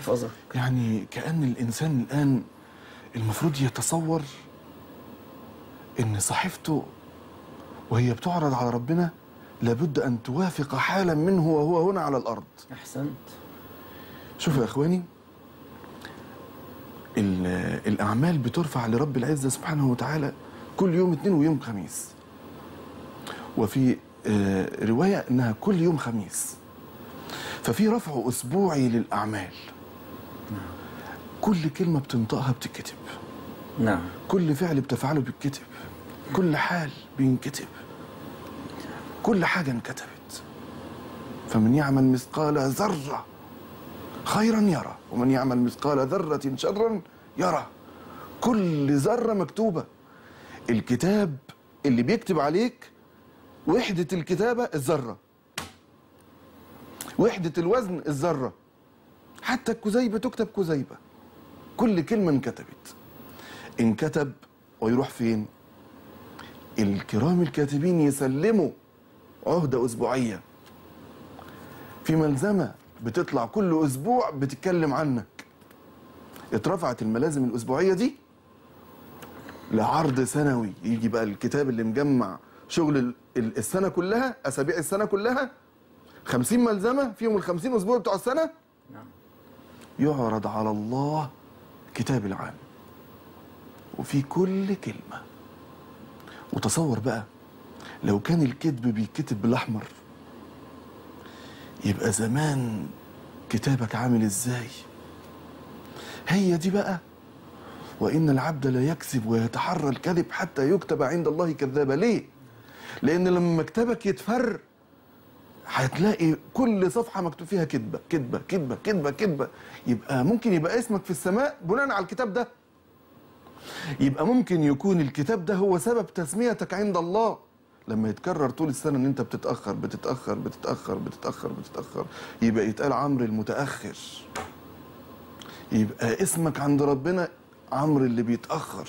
احفظك يعني كأن الإنسان الآن المفروض يتصور إن صحيفته وهي بتعرض على ربنا لابد أن توافق حالا منه وهو هنا على الأرض احسنت شوفوا يا إخواني ال- الأعمال بترفع لرب العزة سبحانه وتعالى كل يوم اثنين ويوم خميس وفي آه، رواية إنها كل يوم خميس ففي رفع أسبوعي للأعمال كل كلمة بتنطقها بتتكتب نعم كل فعل بتفعله بيتكتب كل حال بينكتب كل حاجة انكتبت فمن يعمل مثقال ذرة خيرا يرى ومن يعمل مثقال ذرة شرا يرى كل ذرة مكتوبة الكتاب اللي بيكتب عليك وحدة الكتابة الذرة وحدة الوزن الذرة حتى الكزيبة تكتب كزيبة كل كلمة انكتبت انكتب ويروح فين الكرام الكاتبين يسلموا عهدة أسبوعية في ملزمة بتطلع كل أسبوع بتتكلم عنك اترفعت الملازم الأسبوعية دي لعرض سنوي يجي بقى الكتاب اللي مجمع شغل ال- ال- السنة كلها أسابيع السنة كلها خمسين ملزمة فيهم الخمسين أسبوع بتوع السنة نعم يعرض على الله كتاب العام وفي كل كلمة وتصور بقى لو كان الكذب بيتكتب بالأحمر يبقى زمان كتابك عامل ازاي هي دي بقى وإن العبد لا يكذب ويتحرى الكذب حتى يكتب عند الله كذابا ليه؟ لأن لما كتابك يتفر هتلاقي كل صفحة مكتوب فيها كذبة كذبة كذبة كذبة كذبة يبقى ممكن يبقى اسمك في السماء بناء على الكتاب ده يبقى ممكن يكون الكتاب ده هو سبب تسميتك عند الله لما يتكرر طول السنة ان انت بتتأخر بتتأخر بتتأخر بتتأخر بتتأخر يبقى يتقال عمرو المتأخر يبقى اسمك عند ربنا عمرو اللي بيتأخر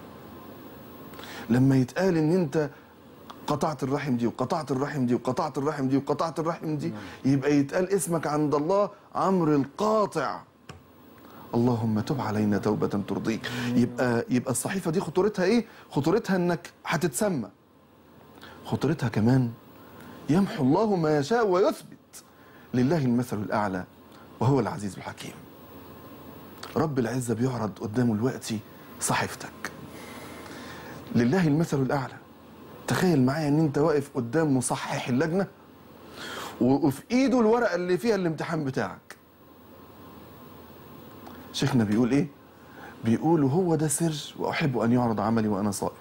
لما يتقال ان انت قطعت الرحم دي وقطعت الرحم دي وقطعت الرحم دي وقطعت الرحم دي يبقى يتقال اسمك عند الله عمرو القاطع اللهم تب علينا توبة ترضيك يبقى يبقى الصحيفة دي خطورتها ايه؟ خطورتها انك هتتسمى خطورتها كمان يمحو الله ما يشاء ويثبت لله المثل الأعلى وهو العزيز الحكيم رب العزة بيعرض قدامه دلوقتي صحيفتك لله المثل الأعلى تخيل معايا ان انت واقف قدام مصحح اللجنة وفي ايده الورقة اللي فيها الامتحان بتاعك شيخنا بيقول ايه بيقول هو ده سر واحب ان يعرض عملي وانا صائم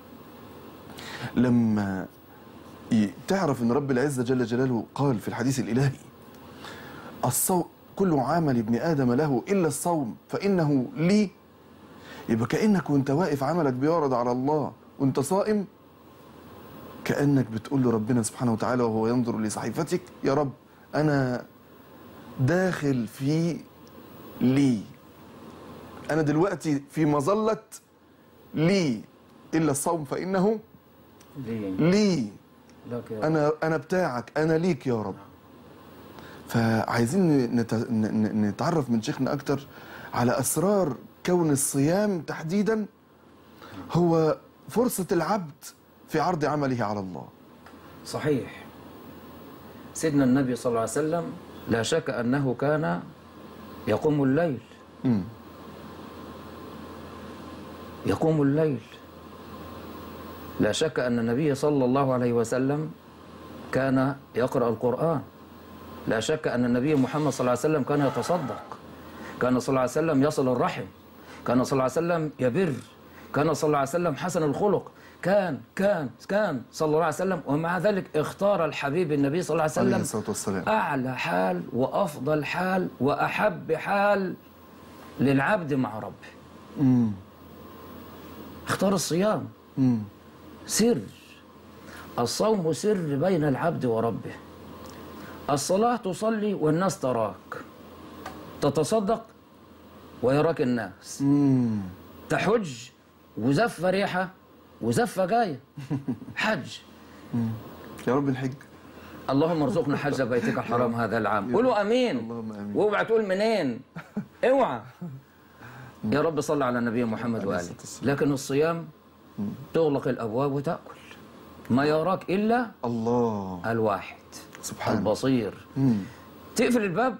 لما ي- تعرف ان رب العزه جل جلاله قال في الحديث الالهي الصوم كل عمل ابن ادم له الا الصوم فانه لي يبقى كانك وانت واقف عملك بيعرض على الله وانت صائم كانك بتقول لربنا سبحانه وتعالى وهو ينظر لصحيفتك يا رب انا داخل في لي انا دلوقتي في مظله لي الا الصوم فانه ليه لي لك يا انا انا بتاعك انا ليك يا رب فعايزين نت- ن- ن- نتعرف من شيخنا اكتر على اسرار كون الصيام تحديدا هو فرصه العبد في عرض عمله على الله صحيح سيدنا النبي صلى الله عليه وسلم لا شك أنه كان يقوم الليل مم. يقوم الليل لا شك أن النبي صلى الله عليه وسلم كان يقرأ القرآن لا شك أن النبي محمد صلى الله عليه وسلم كان يتصدق كان صلى الله عليه وسلم يصل الرحم كان صلى الله عليه وسلم يبر كان صلى الله عليه وسلم حسن الخلق كان كان كان صلى الله عليه وسلم ومع ذلك اختار الحبيب النبي صلى الله عليه عليه وسلم الصلاه والسلام أعلى حال وأفضل حال وأحب حال للعبد مع ربه مم. اختار الصيام مم. سر الصوم سر بين العبد وربه الصلاة تصلي والناس تراك تتصدق ويراك الناس مم. تحج وزفة ريحة وزفة جاية حج يا رب الحج اللهم ارزقنا حج بيتك الحرام هذا العام قولوا امين اللهم آمين. واوعى تقول منين اوعى يا رب صل على النبي محمد واله الصلاة والسلام. لكن الصيام تغلق الابواب وتاكل ما يراك الا الله الواحد سبحان البصير مم. تقفل الباب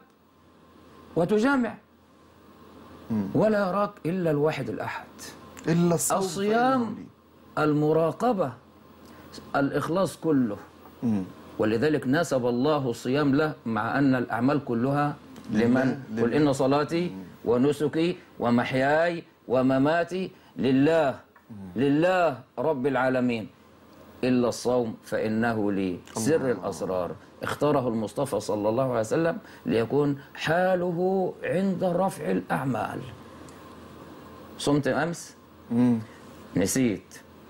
وتجامع مم. ولا يراك الا الواحد الاحد الا الصوم الصيام فإنه لي. المراقبه الاخلاص كله مم. ولذلك نسب الله الصيام له مع أن الأعمال كلها لمن لله. قل إن صلاتي ونسكي ومحياي ومماتي لله لله رب العالمين إلا الصوم فإنه لي سر الأسرار اختاره المصطفى صلى الله عليه وسلم ليكون حاله عند رفع الأعمال صمت أمس مم. نسيت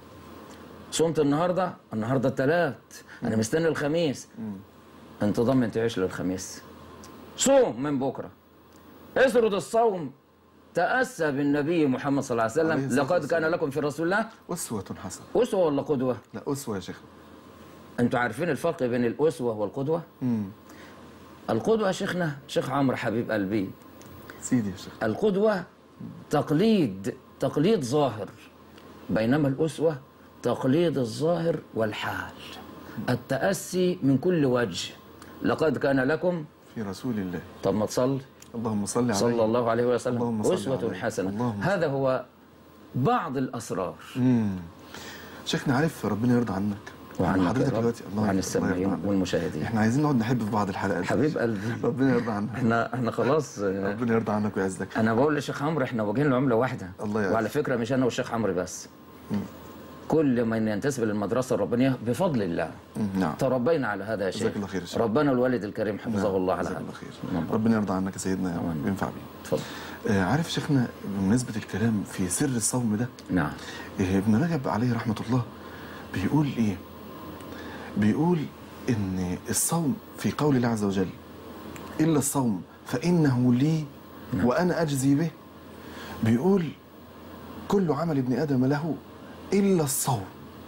صمت النهارده النهارده الثلاث انا مستني الخميس انت ضامن تعيش للخميس صوم من بكره اسرد الصوم تأسى بالنبي محمد صلى الله عليه عليه وسلم الصلاة لقد كان والسلام. لكم في رسول الله أسوة حسنة أسوة ولا قدوة؟ لا أسوة يا شيخ أنتوا عارفين الفرق بين الأسوة والقدوة؟ مم. القدوة يا شيخنا شيخ عمرو حبيب قلبي سيدي يا شيخ القدوة تقليد تقليد ظاهر بينما الأسوة تقليد الظاهر والحال التأسي من كل وجه لقد كان لكم في رسول الله طب ما تصلي اللهم صل عليه صلى الله عليه وسلم اللهم صل أسوة عليه. حسنة اللهم صل. هذا هو بعض الأسرار مم. شيخنا عارف ربنا يرضى عنك وعنك حضرتك يا رب دلوقتي الله وعن يرضى السامعين عنك. والمشاهدين احنا عايزين نقعد نحب في بعض الحلقات حبيب قلبي ربنا يرضى عنك احنا احنا خلاص آه، ربنا يرضى عنك ويعزك انا بقول للشيخ عمرو احنا واجهين العمله واحده الله يعز. وعلى فكره مش انا والشيخ عمرو بس كل من ينتسب للمدرسه الربانيه بفضل الله مم. نعم تربينا على هذا يا شيخ جزاك الله خير يا شيخ. ربنا الوالد الكريم حفظه الله على جزاك هذا الله خير نعم. ربنا يرضى عنك يا سيدنا يا نعم. رب ينفع بيه اتفضل آه عارف شيخنا بمناسبة الكلام في سر الصوم ده نعم إيه ابن رجب عليه رحمة الله بيقول إيه؟ بيقول إن الصوم في قول الله عز وجل إلا الصوم فإنه لي وأنا أجزي به بيقول كل عمل ابن آدم له إلا الصوم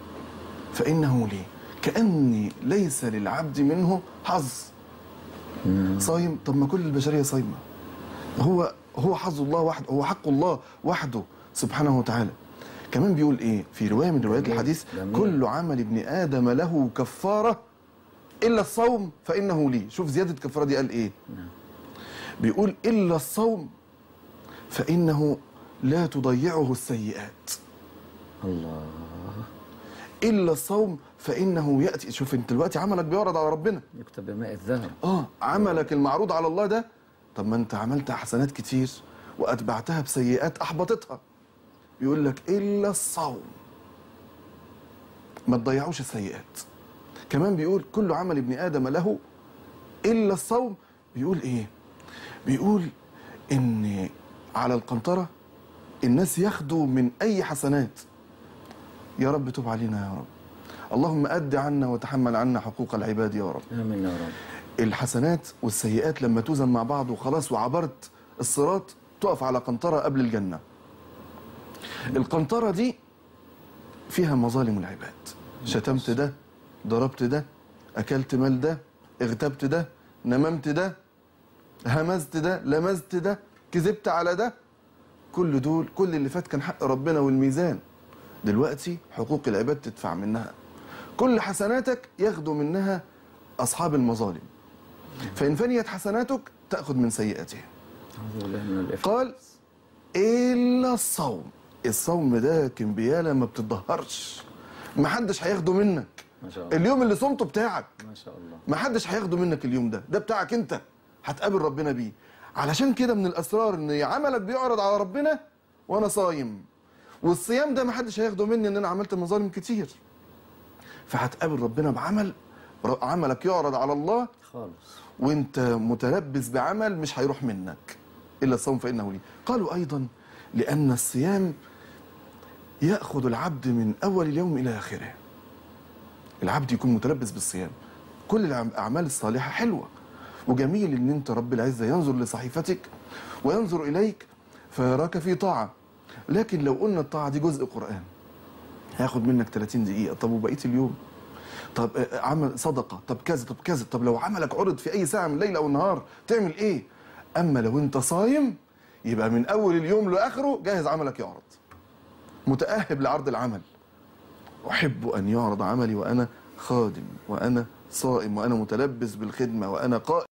فإنه لي كأني ليس للعبد منه حظ صايم طب ما كل البشرية صايمة هو هو حظ الله وحده هو حق الله وحده سبحانه وتعالى كمان بيقول ايه في روايه من روايات جميل، الحديث جميل. كل عمل ابن ادم له كفاره الا الصوم فانه لي شوف زياده الكفاره دي قال ايه بيقول الا الصوم فانه لا تضيعه السيئات الله الا الصوم فانه ياتي شوف انت دلوقتي عملك بيعرض على ربنا يكتب بماء الذهب اه عملك المعروض على الله ده طب ما انت عملت حسنات كتير واتبعتها بسيئات احبطتها يقول لك الا الصوم ما تضيعوش السيئات كمان بيقول كل عمل ابن ادم له الا الصوم بيقول ايه بيقول ان على القنطره الناس ياخدوا من اي حسنات يا رب تب علينا يا رب اللهم اد عنا وتحمل عنا حقوق العباد يا رب امين يا رب الحسنات والسيئات لما توزن مع بعض وخلاص وعبرت الصراط تقف على قنطرة قبل الجنة القنطرة دي فيها مظالم العباد شتمت ده ضربت ده أكلت مال ده اغتبت ده نممت ده همزت ده لمزت ده كذبت على ده كل دول كل اللي فات كان حق ربنا والميزان دلوقتي حقوق العباد تدفع منها كل حسناتك ياخدوا منها أصحاب المظالم فإن فنيت حسناتك تأخذ من سيئاتهم اعوذ بالله من الإفك قال إلا الصوم الصوم ده كمبيالة ما بتتدهرش ما حدش هياخده منك ما شاء الله اليوم اللي صمته بتاعك ما شاء الله ما حدش هياخده منك اليوم ده ده بتاعك انت هتقابل ربنا بيه علشان كده من الاسرار ان عملك بيعرض على ربنا وانا صايم والصيام ده ما حدش هياخده مني ان انا عملت مظالم كتير فهتقابل ربنا بعمل ر- عملك يعرض على الله خالص وانت متلبس بعمل مش هيروح منك الا الصوم فانه لي قالوا ايضا لان الصيام ياخذ العبد من اول اليوم الى اخره العبد يكون متلبس بالصيام كل الاعمال الصالحه حلوه وجميل ان انت رب العزه ينظر لصحيفتك وينظر اليك فيراك في طاعه لكن لو قلنا الطاعه دي جزء قران هياخد منك 30 دقيقه طب وبقيه اليوم طب آه، عمل صدقه طب كذا طب كذا طب لو عملك عرض في اي ساعه من الليل او النهار تعمل ايه اما لو انت صايم يبقى من اول اليوم لاخره جاهز عملك يعرض متاهب لعرض العمل احب ان يعرض عملي وانا خادم وانا صائم وانا متلبس بالخدمه وانا قائم